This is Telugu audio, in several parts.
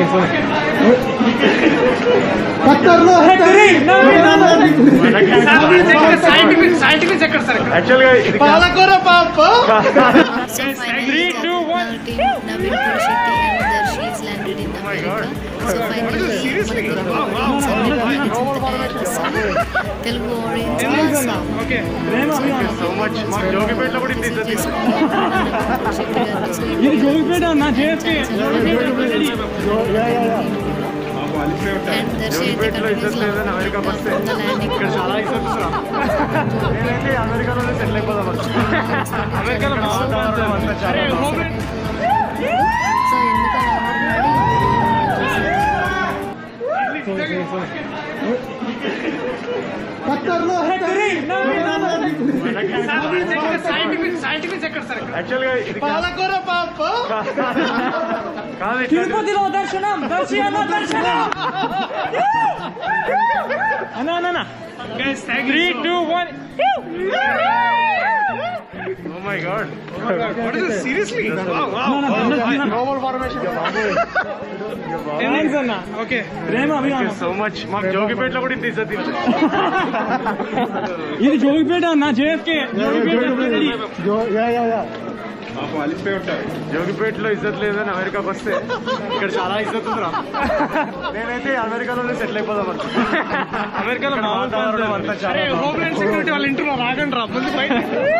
ఖత్తర్లో సైంటిఫిక్ సైంటిఫిక్ ఎక్కడ సార్ యాక్చువల్గా ఇది పాలకూర పాప So finally, Katrina team, Navin Purushetty and Darshi is landed in America. So finally, Telugu audience okay so much మాకు జోగిపేటలో కూడా ఇంత ఇద్దరు ఇది జోగిపేట అన్న జేఎస్కే అండ్ దర్శి అయితే జోగిపేటలో ఇద్దరు లేదని అమెరికాకి వస్తే ఇక్కడ చాలా ఇద్దరు నేనైతే అమెరికాలోనే సెటిల్ అయిపోదాం అమెరికాలో వాతావరణం అంతా చాలా బాగుంది. సో ఎందుకలా ఖత్తర్లో సైంటిఫిక్ సైంటిఫిక్ ఎక్కడ సార్ యాక్చువల్గా ఇది పాలకూర పాప కాదు ఇట్లా తిరుపతిలో దర్శనం దర్శి అన్న దర్శనం అన్న అన్న అన్న three two one oh my God seriously global formation thanks అన్న ఓకే ప్రేమ అభిమానం సో మచ్ మాకు జోగిపేటలో కూడా ఇంత ఇద్దరు ఇది జోగిపేట అన్న జేఎస్కే జోగిపేటలో ఇజ్జత్ లేదని అమెరికాకి వస్తే ఇక్కడ చాలా ఇజ్జత్ ఉందిరా నేనైతే అమెరికాలోనే సెటిల్ అయిపోదాం అమెరికాలో ఇక్కడ మామూలు వాతావరణం అంతా చాలా బాగుంది. హోమ్లాండ్ సెక్యూరిటీ వాళ్ళు ఇంటున్నా రాగండి రా ముందు బయట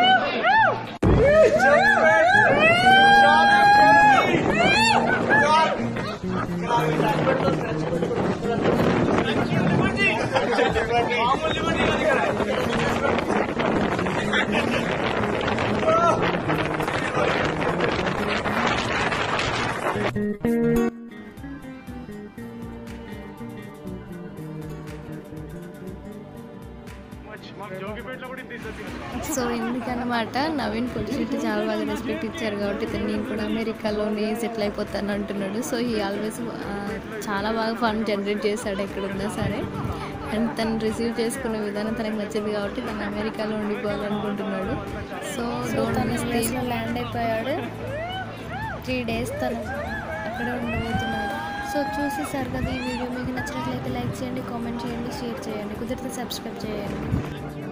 మాకు జోగిపేటలో కూడా ఇంత ఇజ్జత్ సో ఎందుకన్నమాట నవీన్ పొలిసిటీ చాలా బాగా రెస్పెక్ట్ ఇచ్చారు కాబట్టి ఇతను నేను కూడా అమెరికాలోనే సెటిల్ అయిపోతాను అంటున్నాడు సో ఈ ఆల్వేస్ చాలా బాగా ఫన్ జనరేట్ చేశాడు ఎక్కడ ఉన్నా సరే అండ్ తను రిసీవ్ చేసుకునే విధానం తనకు నచ్చింది కాబట్టి తను అమెరికాలో ఉండిపోవాలనుకుంటున్నాడు సో డోంట్ మిస్ డేస్లో ల్యాండ్ అయిపోయాడు త్రీ డేస్ తను అక్కడే ఉండబోతున్నాడు సో చూసేసారు కదా ఈ వీడియో మీకు నచ్చినట్లయితే లైక్ చేయండి కామెంట్ చేయండి షేర్ చేయండి కుదిరితే సబ్స్క్రైబ్ చేయండి